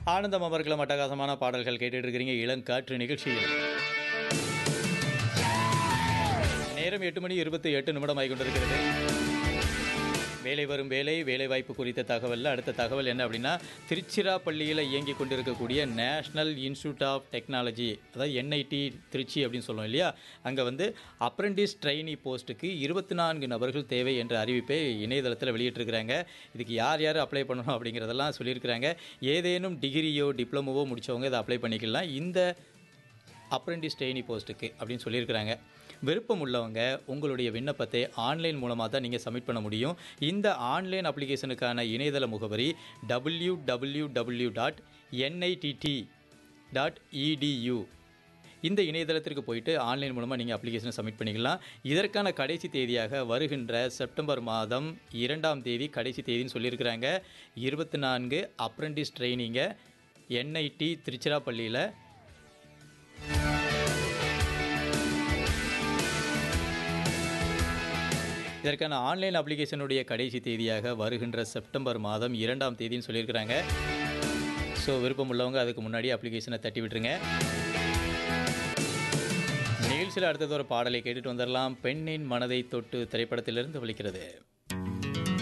ஆனந்தம் அமர்கலம் அட்டகாசமான பாடல்கள் கேட்டுட்டு இருக்கிறீங்க இளங்காற்று நிகழ்ச்சியில் நேரம் எட்டு மணி இருபத்தி எட்டு நிமிடம் ஆகி கொண்டிருக்கிறது வேலை வரும் வேலை வேலைவாய்ப்பு குறித்த தகவலில் அடுத்த தகவல் என்ன அப்படின்னா திருச்சிராப்பள்ளியில் இயங்கி கொண்டிருக்கக்கூடிய நேஷ்னல் இன்ஸ்டியூட் ஆஃப் டெக்னாலஜி அதாவது என்ஐடி திருச்சி அப்படின்னு சொல்லுவோம் இல்லையா அங்கே வந்து அப்ரெண்டிஸ் ட்ரெயினி போஸ்ட்டுக்கு இருபத்தி நான்கு நபர்கள் தேவை என்ற அறிவிப்பை இணையதளத்தில் வெளியிட்டிருக்கிறாங்க இதுக்கு யார் யார் அப்ளை பண்ணணும் அப்படிங்கிறதெல்லாம் சொல்லியிருக்கிறாங்க ஏதேனும் டிகிரியோ டிப்ளமோவோ முடித்தவங்க இதை அப்ளை பண்ணிக்கலாம் இந்த அப்ரெண்டிஸ் ட்ரெயினி போஸ்ட்டுக்கு அப்படின்னு சொல்லியிருக்கிறாங்க விருப்பம் உள்ளவங்க உங்களுடைய விண்ணப்பத்தை ஆன்லைன் மூலமாக தான் நீங்கள் சப்மிட் பண்ண முடியும் இந்த ஆன்லைன் அப்ளிகேஷனுக்கான இணையதள முகவரி W W W dot NITT dot edu இந்த இணையதளத்திற்கு போயிட்டு ஆன்லைன் மூலமாக நீங்கள் அப்ளிகேஷனை சப்மிட் பண்ணிக்கலாம் இதற்கான கடைசி தேதியாக வருகின்ற செப்டம்பர் மாதம் இரண்டாம் தேதி கடைசி தேதின்னு சொல்லியிருக்கிறாங்க இருபத்தி நான்கு அப்ரெண்டிஸ் ட்ரைனிங்கை என்ஐடி திருச்சிராப்பள்ளியில் இதற்கான ஆன்லைன் அப்ளிகேஷனுடைய கடைசி தேதியாக வருகின்ற செப்டம்பர் மாதம் இரண்டாம் தேதின்னு சொல்லியிருக்கிறாங்க ஸோ விருப்பம் உள்ளவங்க அதுக்கு முன்னாடி அப்ளிகேஷனை தட்டி விட்டுருங்க நிகழ்ச்சியில் அடுத்தது ஒரு பாடலை கேட்டுட்டு வந்துடலாம் பெண்ணின் மனதை தொட்டு திரைப்படத்திலிருந்து ஒலிக்கிறது